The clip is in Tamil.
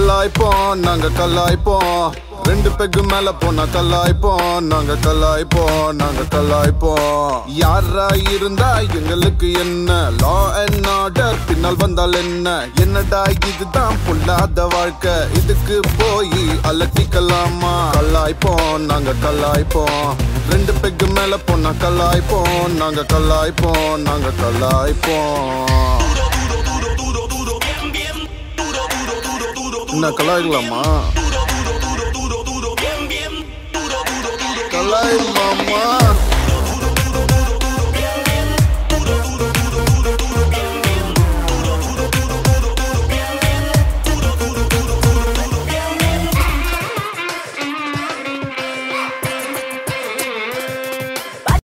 கல்லாய்ப்போம் நாங்க கல்லாய்ப்போம் ரெண்டு பெக்கு மேல போனா கல்லாய்ப்போம் நாங்க கல்லாய்ப்போம் நாங்க கல்லாய்ப்போம் யாரா இருந்தா எங்களுக்கு என்ன லா அண்ட் ஆர்டர் பின்னால் வந்தால் என்ன என்னடா இதுதான் பொல்லாத வாழ்க்கை இதுக்கு போய் அலட்டிக்கலாமா கல்லாய்ப்போம் நாங்க கல்லாய்ப்போம் ரெண்டு பெக்கு மேல போனா கல்லாய்ப்போம் நாங்க கல்லாய்ப்போம் நாங்க கல்லாய்ப்போம் என்ன கலாய்க்கலாமா கலாய் மாமா